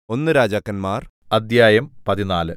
ഒന്ന് രാജാക്കന്മാർ അദ്ധ്യായം പതിനാല്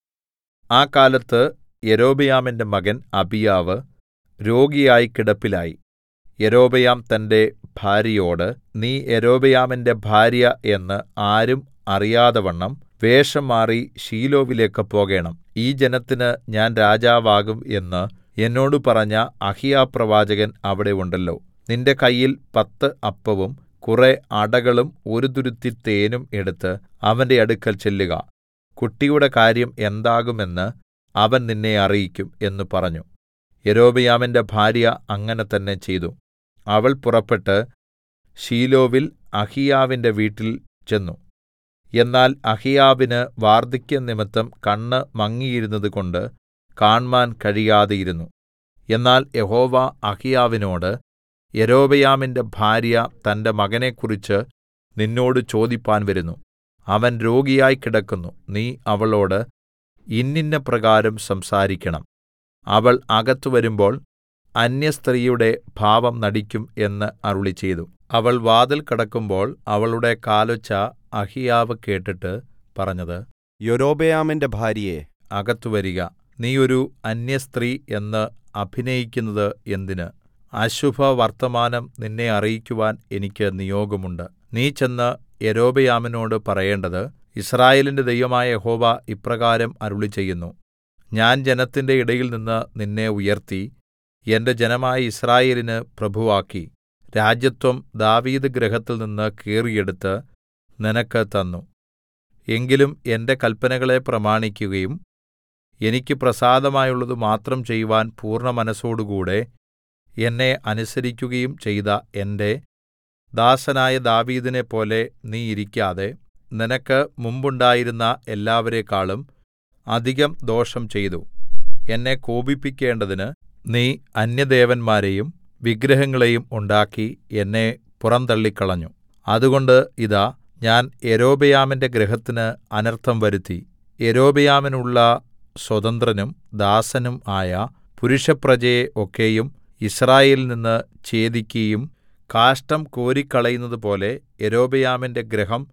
ആ കാലത്ത് യൊരോബെയാമിന്റെ മകൻ അബീയാവ് രോഗിയായി കിടപ്പിലായി യൊരോബെയാം തന്റെ ഭാര്യയോട് നീ യൊരോബെയാമിന്റെ ഭാര്യ എന്ന് ആരും അറിയാതവണ്ണം വേഷം മാറി ശീലോവിലേക്ക് പോകേണം ഈ ജനത്തിന് ഞാൻ രാജാവാകും എന്ന് എന്നോട് പറഞ്ഞ അഹിയാപ്രവാചകൻ അവിടെ ഉണ്ടല്ലോ നിന്റെ കയ്യിൽ പത്ത് അപ്പവും കുറെ അടകളും ഒരു തുരുത്തി തേനും എടുത്ത് അവന്റെ അടുക്കൽ ചെല്ലുക കുട്ടിയുടെ കാര്യം എന്താകുമെന്ന് അവൻ നിന്നെ അറിയിക്കും എന്ന് പറഞ്ഞു യൊരോബെയാമിന്റെ ഭാര്യ അങ്ങനെ തന്നെ ചെയ്തു അവൾ പുറപ്പെട്ട് ശീലോവിൽ അഹിയാവിന്റെ വീട്ടിൽ ചെന്നു എന്നാൽ അഹിയാവിന് വാർദ്ധക്യം നിമിത്തം കണ്ണ് മങ്ങിയിരുന്നതുകൊണ്ട് കാണ്മാൻ കഴിയാതെയിരുന്നു എന്നാൽ യഹോവ അഹിയാവിനോട് യൊരോബെയാമിന്റെ ഭാര്യ തന്റെ മകനെക്കുറിച്ച് നിന്നോട് ചോദിപ്പാൻ വരുന്നു അവൻ രോഗിയായി കിടക്കുന്നു നീ അവളോട് ഇന്നിന്ന പ്രകാരം സംസാരിക്കണം അവൾ അകത്ത് വരുമ്പോൾ അന്യസ്ത്രീയുടെ ഭാവം നടിക്കും എന്ന് അരുളിച്ചെയ്തു അവൾ വാതിൽ കടക്കുമ്പോൾ അവളുടെ കാലൊച്ച അഹിയാവ് കേട്ടിട്ട് പറഞ്ഞത് യൊരോബെയാമിന്റെ ഭാര്യയെ അകത്ത് വരിക നീ ഒരു അന്യസ്ത്രീ എന്ന് അഭിനയിക്കുന്നത് എന്തിന് അശുഭവർത്തമാനം നിന്നെ അറിയിക്കുവാൻ എനിക്ക് നിയോഗമുണ്ട് നീ ചെന്ന് യൊരോബെയാമിനോട് പറയേണ്ടത് യിസ്രായേലിന്റെ ദൈവമായ യഹോവ ഇപ്രകാരം അരുളിച്ചെയ്യുന്നു ഞാൻ ജനത്തിന്റെ ഇടയിൽനിന്ന് നിന്നെ ഉയർത്തി എന്റെ ജനമായ യിസ്രായേലിന് പ്രഭുവാക്കി രാജത്വം ദാവീദ് ഗൃഹത്തിൽനിന്ന് കീറിയെടുത്ത് നിനക്ക് തന്നു എങ്കിലും എന്റെ കല്പനകളെ പ്രമാണിക്കുകയും എനിക്ക് പ്രസാദമായുള്ളത് മാത്രം ചെയ്‌വാൻ പൂർണ്ണമനസ്സോടുകൂടെ എന്നെ അനുസരിക്കുകയും ചെയ്ത എന്റെ ദാസനായ ദാവീദിനെപ്പോലെ നീ ഇരിക്കാതെ നിനക്ക് മുമ്പുണ്ടായിരുന്ന എല്ലാവരെക്കാളും അധികം ദോഷം ചെയ്തു എന്നെ കോപിപ്പിക്കേണ്ടതിന് നീ അന്യദേവന്മാരെയും വിഗ്രഹങ്ങളെയും ഉണ്ടാക്കി എന്നെ പുറന്തള്ളിക്കളഞ്ഞു അതുകൊണ്ട് ഇതാ ഞാൻ യൊരോബെയാമിന്റെ ഗൃഹത്തിന് അനർത്ഥം വരുത്തി യൊരോബെയാമിനുള്ള സ്വതന്ത്രനും ദാസനും ആയ പുരുഷപ്രജയെ ഒക്കെയും യിസ്രായേലിൽ നിന്ന് ഛേദിക്കയും കാഷ്ഠം കോരിക്കളയുന്നതുപോലെ യൊരോബെയാമിന്റെ ഗൃഹം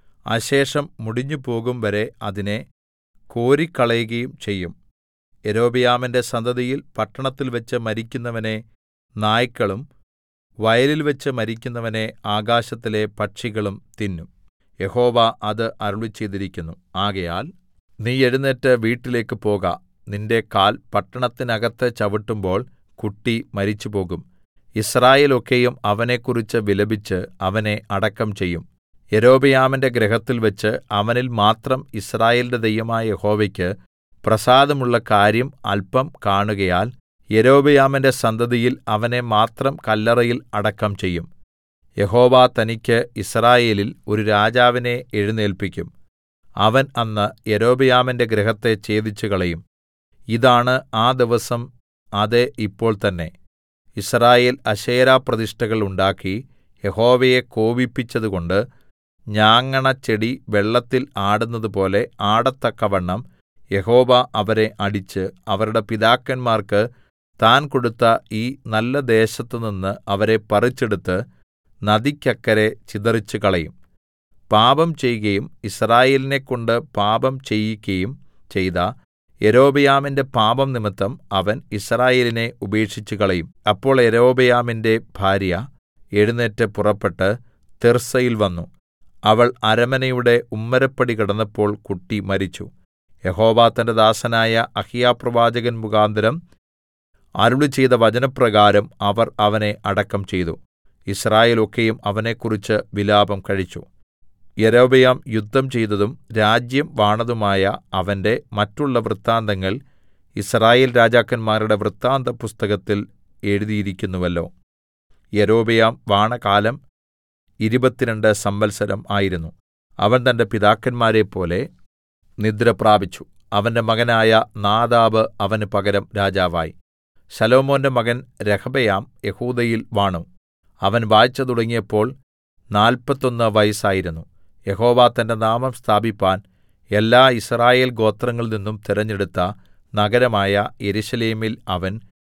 അശേഷം മുടിഞ്ഞുപോകും വരെ അതിനെ കോരിക്കളയുകയും ചെയ്യും യൊരോബെയാമിന്റെ സന്തതിയിൽ പട്ടണത്തിൽവെച്ച് മരിക്കുന്നവനെ നായ്ക്കളും വയലിൽവെച്ച് മരിക്കുന്നവനെ ആകാശത്തിലെ പക്ഷികളും തിന്നും യഹോവ അത് അരുളിച്ചെയ്തിരിക്കുന്നു ആകയാൽ നീ എഴുന്നേറ്റ് വീട്ടിലേക്ക് പോക നിന്റെ കാൽ പട്ടണത്തിനകത്ത് ചവിട്ടുമ്പോൾ കുട്ടി മരിച്ചുപോകും യിസ്രായേൽ ഒക്കെയും അവനെക്കുറിച്ച് വിലപിച്ച് അവനെ അടക്കം ചെയ്യും യൊരോബെയാമിന്റെ ഗൃഹത്തിൽവെച്ച് അവനിൽ മാത്രം യിസ്രായേലിന്റെ ദൈവമായ യഹോവയ്ക്ക് പ്രസാദമുള്ള കാര്യം അല്പം കാണുകയാൽ യൊരോബെയാമിന്റെ സന്തതിയിൽ അവനെ മാത്രം കല്ലറയിൽ അടക്കം ചെയ്യും യഹോവ തനിക്ക് യിസ്രായേലിൽ ഒരു രാജാവിനെ എഴുന്നേല്പിക്കും അവൻ അന്ന് യൊരോബെയാമിന്റെ ഗൃഹത്തെ ഛേദിച്ചുകളയും ഇതാണ് ആ ദിവസം അതെ ഇപ്പോൾ തന്നെ യിസ്രായേൽ അശേരാപ്രതിഷ്ഠകൾ ഉണ്ടാക്കി യഹോവയെ കോപിപ്പിച്ചതുകൊണ്ട് ഞാങ്ങണച്ചെടി വെള്ളത്തിൽ ആടുന്നതുപോലെ ആടത്തക്കവണ്ണം യഹോവ അവരെ അടിച്ച് അവരുടെ പിതാക്കന്മാർക്ക് താൻ കൊടുത്ത ഈ നല്ല ദേശത്തുനിന്ന് അവരെ പറിച്ചെടുത്ത് നദിക്കക്കരെ ചിതറിച്ചുകളയും പാപം ചെയ്കയും യിസ്രായേലിനെക്കൊണ്ട് പാപം ചെയ്യിക്കയും ചെയ്ത യൊരോബെയാമിന്റെ പാപം നിമിത്തം അവൻ യിസ്രായേലിനെ ഉപേക്ഷിച്ചുകളയും അപ്പോൾ യൊരോബെയാമിന്റെ ഭാര്യ എഴുന്നേറ്റ് പുറപ്പെട്ട് തിർസ്സയിൽ വന്നു അവൾ അരമനയുടെ ഉമ്മരപ്പടി കടന്നപ്പോൾ കുട്ടി മരിച്ചു യഹോവ തന്റെ ദാസനായ അഹിയാപ്രവാചകൻ മുഖാന്തരം അരുളിച്ചെയ്ത വചനപ്രകാരം അവർ അവനെ അടക്കം ചെയ്തു യിസ്രായേൽ ഒക്കെയും അവനെക്കുറിച്ച് വിലാപം കഴിച്ചു യൊരോബെയാം യുദ്ധം ചെയ്തതും രാജ്യം വാണതുമായ അവന്റെ മറ്റുള്ള വൃത്താന്തങ്ങൾ യിസ്രായേൽ രാജാക്കന്മാരുടെ വൃത്താന്ത പുസ്തകത്തിൽ എഴുതിയിരിക്കുന്നുവല്ലോ യൊരോബെയാം വാണകാലം ഇരുപത്തിരണ്ട് സംവത്സരം ആയിരുന്നു അവൻ തന്റെ പിതാക്കന്മാരെപ്പോലെ നിദ്രപ്രാപിച്ചു അവന്റെ മകനായ നാദാബ് അവന് പകരം രാജാവായി ശലോമോന്റെ മകൻ രഹബെയാം യെഹൂദയിൽ വാണു അവൻ വാഴ്ച തുടങ്ങിയപ്പോൾ നാല്പത്തൊന്ന് വയസ്സായിരുന്നു യഹോവ തന്റെ നാമം സ്ഥാപിപ്പാൻ എല്ലാ യിസ്രായേൽ ഗോത്രങ്ങളിൽ നിന്നും തിരഞ്ഞെടുത്ത നഗരമായ യെരൂശലേമിൽ അവൻ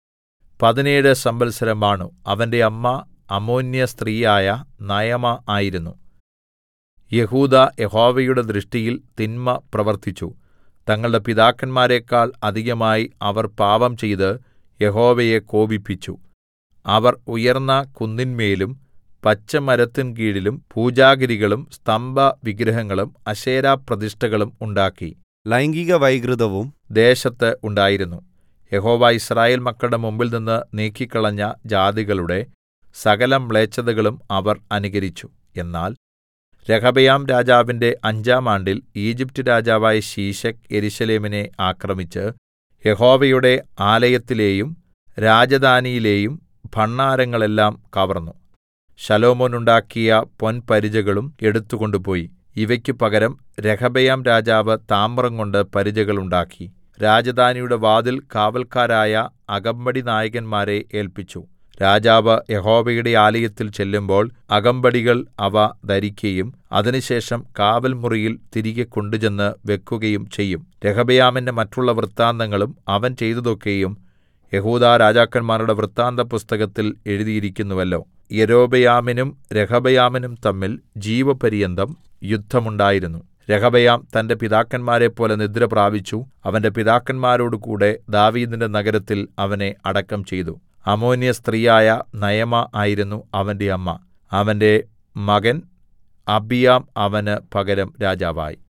പതിനേഴ് സംവത്സരം വാണു അവന്റെ അമ്മ അമ്മോന്യസ്ത്രീയായ നയമാ ആയിരുന്നു യെഹൂദാ യഹോവയുടെ ദൃഷ്ടിയിൽ തിന്മ പ്രവർത്തിച്ചു തങ്ങളുടെ പിതാക്കന്മാരെക്കാൾ അധികമായി അവർ പാപം ചെയ്ത് യഹോവയെ കോപിപ്പിച്ചു അവർ ഉയർന്ന കുന്നിന്മേലും പച്ചമരത്തിൻ കീഴിലും പൂജാഗിരികളും സ്തംഭവിഗ്രഹങ്ങളും അശേരാപ്രതിഷ്ഠകളും ഉണ്ടാക്കി ലൈംഗിക വൈകൃതവും ദേശത്ത് ഉണ്ടായിരുന്നു യഹോവ യിസ്രായേൽ മക്കളുടെ മുമ്പിൽനിന്ന് നീക്കിക്കളഞ്ഞ ജാതികളുടെ സകല മ്ലേച്ഛതകളും അവർ അനുകരിച്ചു എന്നാൽ രെഹബെയാം രാജാവിന്റെ അഞ്ചാം ആണ്ടിൽ ഈജിപ്റ്റ് രാജാവായ ശീശക്ക് യെരൂശലേമിനെ ആക്രമിച്ച് യഹോവയുടെ ആലയത്തിലെയും രാജധാനിയിലെയും ഭണ്ഡാരങ്ങളെല്ലാം കവർന്നു ശലോമോൻ ഉണ്ടാക്കിയ പൊൻപരിചകളും എടുത്തുകൊണ്ടുപോയി ഇവയ്ക്ക് പകരം രെഹബെയാം രാജാവ് താമ്രംകൊണ്ട് പരിചകൾ ഉണ്ടാക്കി രാജധാനിയുടെ വാതിൽ കാവല്ക്കാരായ അകമ്പടി നായകന്മാരെ ഏല്പിച്ചു രാജാവ് യഹോവയുടെ ആലയത്തിൽ ചെല്ലുമ്പോൾ അകമ്പടികൾ അവ ധരിക്കയും അതിനുശേഷം കാവൽമുറിയിൽ തിരികെ കൊണ്ടുചെന്ന് വെക്കുകയും ചെയ്യും രെഹബെയാമിന്റെ മറ്റുള്ള വൃത്താന്തങ്ങളും അവൻ ചെയ്തതൊക്കെയും യഹൂദാ രാജാക്കന്മാരുടെ വൃത്താന്ത പുസ്തകത്തിൽ എഴുതിയിരിക്കുന്നുവല്ലോ യൊരോബെയാമിനും രെഹബെയാമിനും തമ്മിൽ ജീവപര്യന്തം യുദ്ധമുണ്ടായിരുന്നു രെഹബെയാം തന്റെ പിതാക്കന്മാരെപ്പോലെ നിദ്ര പ്രാപിച്ചു അവന്റെ പിതാക്കന്മാരോടുകൂടെ ദാവീദിന്റെ നഗരത്തിൽ അവനെ അടക്കം ചെയ്തു അമ്മോന്യ സ്ത്രീയായ നയമ ആയിരുന്നു അവന്റെ അമ്മ അവന്റെ മകൻ അബിയാം അവന് പകരം രാജാവായി